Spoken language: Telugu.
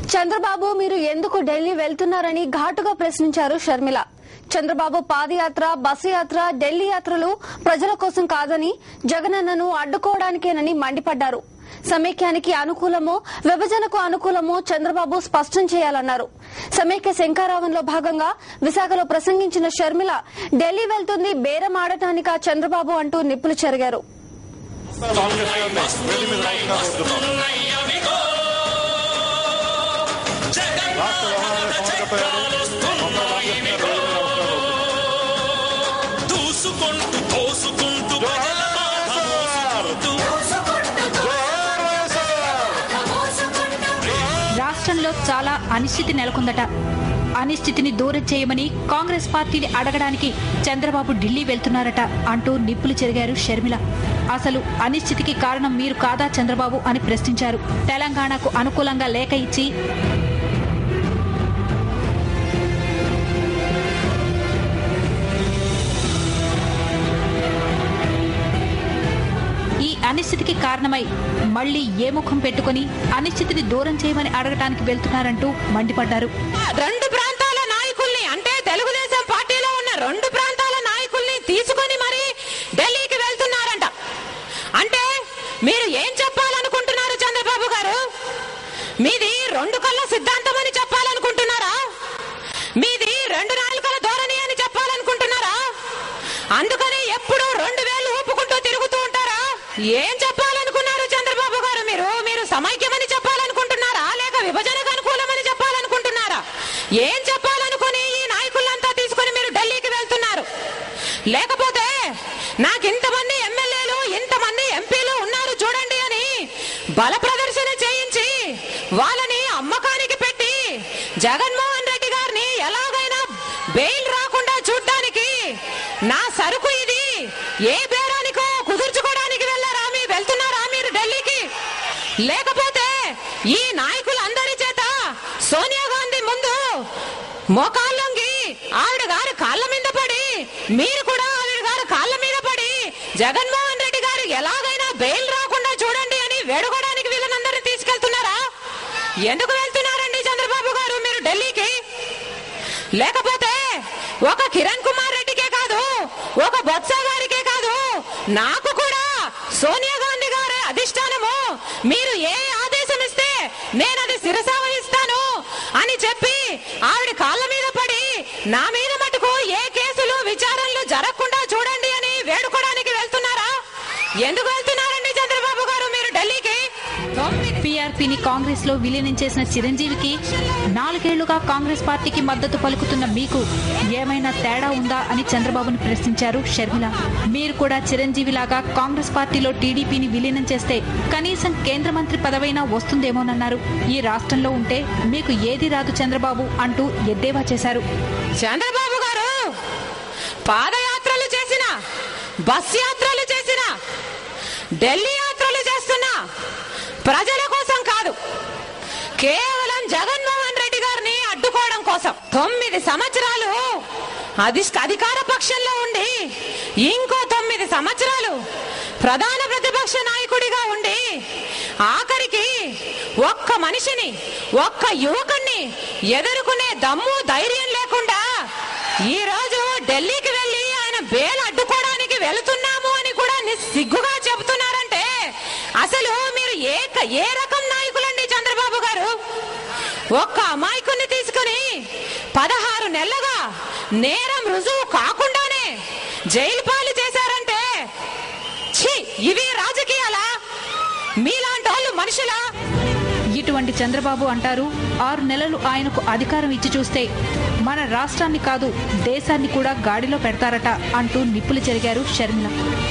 చంద్రబాబు మీరు ఎందుకు ఢిల్లీ వెళ్తున్నారని ఘాటుగా ప్రశ్నించారు షర్మిల చంద్రబాబు పాదయాత్ర బస్సు యాత్ర ఢిల్లీ యాత్రలు ప్రజల కోసం కాదని జగనన్నను అడ్డుకోవడానికేనని మండిపడ్డారు సమైక్యానికి అనుకూలమో విభజనకు అనుకూలమో చంద్రబాబు స్పష్టం చేయాలన్నారు సమైక్య శంకారావంలో భాగంగా విశాఖలో ప్రసంగించిన షర్మిల ఢిల్లీ వెళ్తుంది బేరం ఆడటానికా చంద్రబాబు అంటూ నిప్పులు చెరిగారు కాంగ్రెస్ గారిని వేది మీద రాష్ట్రంగా కోరుతున్నాం రాష్ట్ర వ్యవహారాల సమన్వయకర్త గారు మొత్తం రామకృష్ణ గారు వేది మీద నమస్కారం దూసుకుంటూ పోసుకుంటూ ప్రజల బాధ మోసుకుంటూ జోహార్ వైఎస్ఆర్! రాష్ట్రంలో చాలా అనిశ్చితి నెలకొందట అనిశ్చితిని దూరం చేయమని కాంగ్రెస్ పార్టీని అడగడానికి చంద్రబాబు ఢిల్లీ వెళ్తున్నారట అంటూ నిప్పులు చెరిగారు షర్మిల అసలు అనిశ్చితికి కారణం మీరు కాదా చంద్రబాబు అని ప్రశ్నించారు తెలంగాణకు అనుకూలంగా లేఖ ఇచ్చి ఈ అనిశ్చితికి కారణమై మళ్ళీ ఏ ముఖం పెట్టుకుని అనిశ్చితిని దూరం చేయమని అడగటానికి వెళ్తున్నారంటూ మండిపడ్డారు రెండు ప్రాంతాల నాయకుల్ని అంటే తెలుగుదేశం పార్టీలో ఉన్న రెండు ప్రాంతాల నాయకుల్ని తీసుకొని మరి ఢిల్లీకి వెళ్తున్నారంట అంటే మీరు ఏం చెప్పాలనుకుంటున్నారు చంద్రబాబు గారు మీది రెండు కళ్ళ సిద్ధాంతం అని చెప్పాలనుకుంటున్నారా మీది రెండు నాలుకల ధోరణి అని చెప్పాలనుకుంటున్నారా అందుకని ఎప్పుడు రెండు వేలు ఊపుకుంటూ తిరుగుతూ ఉంటారా ఏం చెప్పాలనుకున్నారు చంద్రబాబు గారు మీరు మీరు సమైక్యమని చెప్పాలనుకుంటున్నారా లేక విభజనకు అనుకూలమని చెప్పాలనుకుంటున్నారా ఏం చెప్పాలనుకుని ఈ నాయకులంతా తీసుకొని మీరు ఢిల్లీకి వెళ్తున్నారు లేకపోతే నాకు ఇంతమంది ఎమ్మెల్యేలు ఇంతమంది ఎంపీలు ఉన్నారు చూడండి అని బల ప్రదర్శన చేయించి వాళ్ళని అమ్మకానికి పెట్టి జగన్మోహన్ రెడ్డి గారిని ఎలాగైనా బెయిల్ రాకుండా చూడ్డానికి నా సరుకు ఇది ఏ బేరానికో కుదుర్చుకోవడానికి వెళ్ళారా మీ వెళ్తున్నారా మీరు ఢిల్లీకి లేకపోతే ఈ నాయకులందరి చేత సోనియా గాంధీ ముందు మోకాళ్ళొంగి ఆవిడ గారి కాళ్ళ మీద పడి మీరు కూడా ఆవిడ గారి కాళ్ళ మీద పడి జగన్మోహన్ రెడ్డి గారు ఎలాగైనా బెయిల్ రాకుండా చూడండి అని వేడుకోవడానికి వీళ్ళనందరినీ తీసుకెళ్తున్నారా ఎందుకు వెళ్తున్నారండి చంద్రబాబు గారు మీరు ఢిల్లీకి లేకపోతే ఒక కిరణ్ కుమార్ రెడ్డికే కాదు ఒక బొత్స గారికే కాదు నాకు కూడా సోనియా గాంధీ గారి అధిష్టానము మీరు ఏ ఆదేశం ఇస్తే నేను అది శిరస వహిస్తాను అని చెప్పి ఆవిడ కాళ్ళ మీద పడి నా మీద మటుకు ఏ కేసులు విచారణలు జరగకుండా చూడండి అని వేడుకోవడానికి వెళ్తున్నారా ఎందుకు వెళ్తున్నారండి చంద్రబాబు గారు మీరు ఢిల్లీకి పీఆర్పీని కాంగ్రెస్ లో విలీనం చేసిన చిరంజీవికి నాలుగేళ్లుగా కాంగ్రెస్ పార్టీకి మద్దతు పలుకుతున్న మీకు ఏమైనా తేడా ఉందా అని చంద్రబాబును ప్రశ్నించారు షర్మిల మీరు కూడా చిరంజీవిలాగా కాంగ్రెస్ పార్టీలో టీడీపీని విలీనం చేస్తే కనీసం కేంద్ర మంత్రి పదవైనా వస్తుందేమోనన్నారు ఈ రాష్ట్రంలో ఉంటే మీకు ఏది రాదు చంద్రబాబు అంటూ ఎద్దేవా చేశారు చంద్రబాబు గారు పాదయాత్రలు చేసిన బస్ యాత్రలు చేసిన ఢిల్లీ యాత్రలు చేస్తున్నా ప్రజల కోసం కాదు కేవలం జగన్మోహన్ రెడ్డి గారిని అడ్డుకోవడం కోసం తొమ్మిది సంవత్సరాలు అధిష్ట అధికార పక్షంలో ఉండి ఇంకో తొమ్మిది సంవత్సరాలు ప్రధాన ప్రతిపక్ష నాయకుడిగా ఉండి ఆఖరికి ఒక్క మనిషిని ఒక్క యువకుణ్ణి ఎదుర్కొనే దమ్ము ధైర్యం లేకుండా ఈ రోజు ఢిల్లీకి వెళ్లి ఆయన బేల్ అడ్డుకోవడానికి వెళుతున్నాము అని కూడా ని- సిగ్గుగా చెబుతున్నారంటే అసలు మీరు ఏ క- ఏ రకం నాయకులండి చంద్రబాబు గారు ఒక్క అమాయకుని తీసుకుని పదహారు నెలలుగా నేరం రుజువు కాకుండానే జైలు పాలు చేశారంటే ఛీ ఇవి రాజకీయాలా మీలాంటి వాళ్ళు మనుషులా ఇటువంటి చంద్రబాబు అంటారు ఆరు నెలలు ఆయనకు అధికారం ఇచ్చి చూస్తే మన రాష్ట్రాన్ని కాదు దేశాన్ని కూడా గాడిలో పెడతారట అంటూ నిప్పులు చెరిగారు షర్మిల